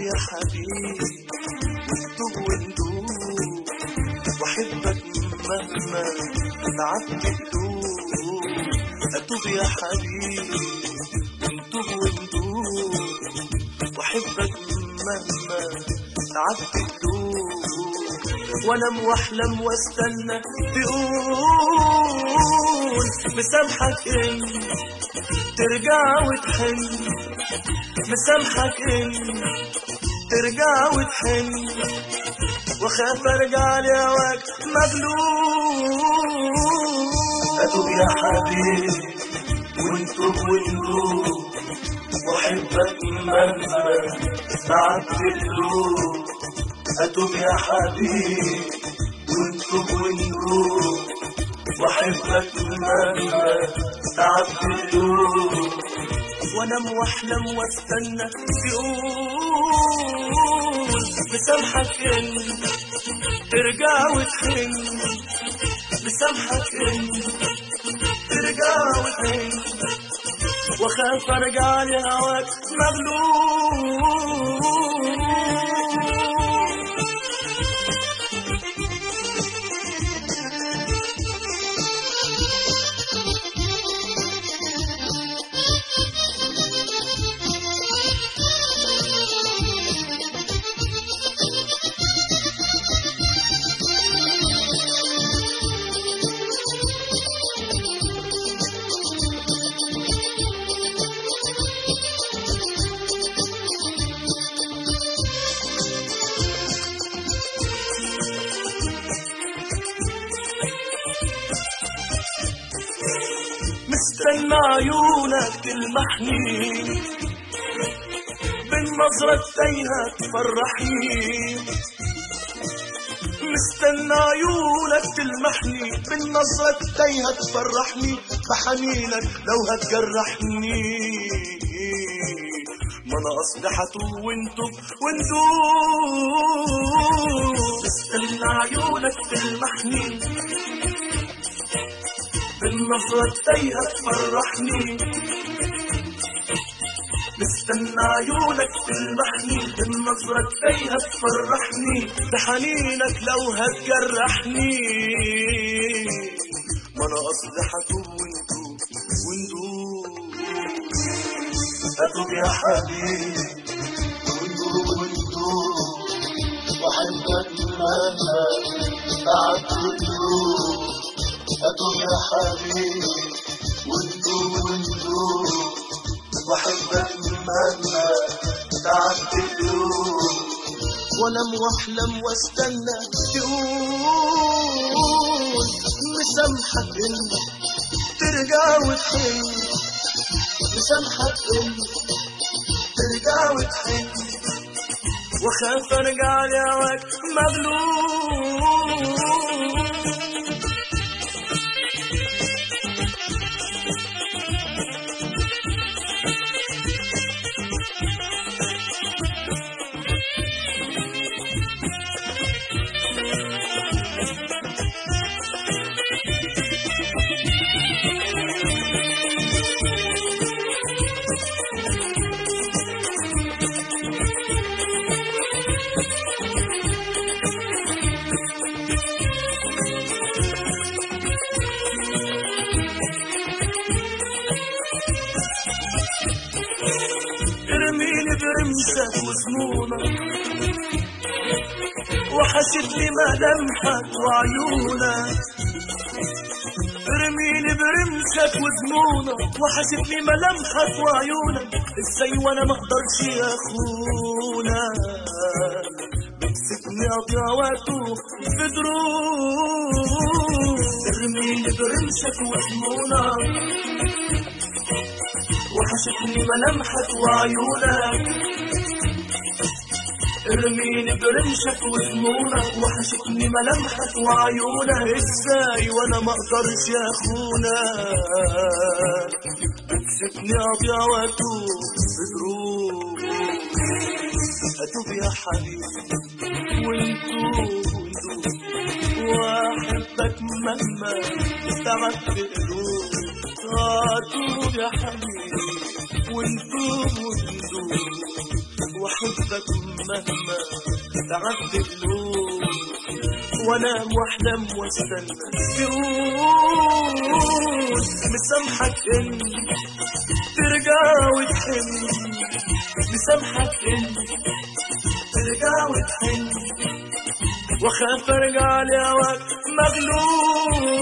يا حبيبي وانتوب وندوب واحبك مهما تعبت قلوب اتوب يا حبيبي وانتوب وندوب واحبك مهما تعبت قلوب وانام واحلم واستنى تقول مسامحك انت ترجع وتحن مسامحك انت ترجع وتحن وخاف ارجع لهواك مغلوب اتوب يا حبيبي وانتوب وندوب واحبك مهما تعبت قلوب اتوب يا حبيبي وانتوب وندوب واحبك مهما تعبت قلوب وانام واحلم واستنى تقول مسامحك انت ترجع وتحن مسامحك انت ترجع وتحن واخاف ارجع لهواك مغلوب مستنى عيونك تلمحني بالنظرة التايهة تفرحني مستنى عيونك تلمحني بالنظرة التايهة تفرحني بحنينك لو هتجرحني ما انا قصدي حتوب وانتوب وندوب مستنى عيونك تلمحني بالنظرة التايهة تفرحني مستنى عيونك تلمحني بالنظرة التايهة تفرحني بحنينك لو هتجرحني ما انا قصدي حتوب وندوب وندوب اتوب يا حبيبي وندوب وندوب وحبك مهما تعبت قلوب اتوب يا حبيبي وندوب وندوب واحبك مهما تعبت قلوب وانام واحلم واستنى تقول مسامحك انت ترجع وتحن مسامحك انت ترجع وتحن وخاف ارجع لهواك مغلوب ارميني برمشك وسنونك وحشتني ملامحك وعيونك ارميني برمشك وجنونك وحشتني ملامحك وعيونك ازاي وانا ما اقدرش يا اخونا بتسيبني اضيع وقته في دروب ارميني برمشك وجنونك وحشتني ملامحك وعيونك ارميني برمشك وجنونك وحشتني ملامحك وعيونك ازاي وانا ما اقدرش يا اخونا بتسيبني اضيع واتوب بدروب اتوب يا حبيبي وانتوب وانتوب واحبك مهما تعبت قلوب اتوب يا حبيبي وانتوب وانتوب واحبك مهما تعبت قلوب وانام واحلم واستنى تقول مسامحك انت ترجع وتحن مسامحك انت ترجع وتحن واخاف ارجع لهواك مغلوب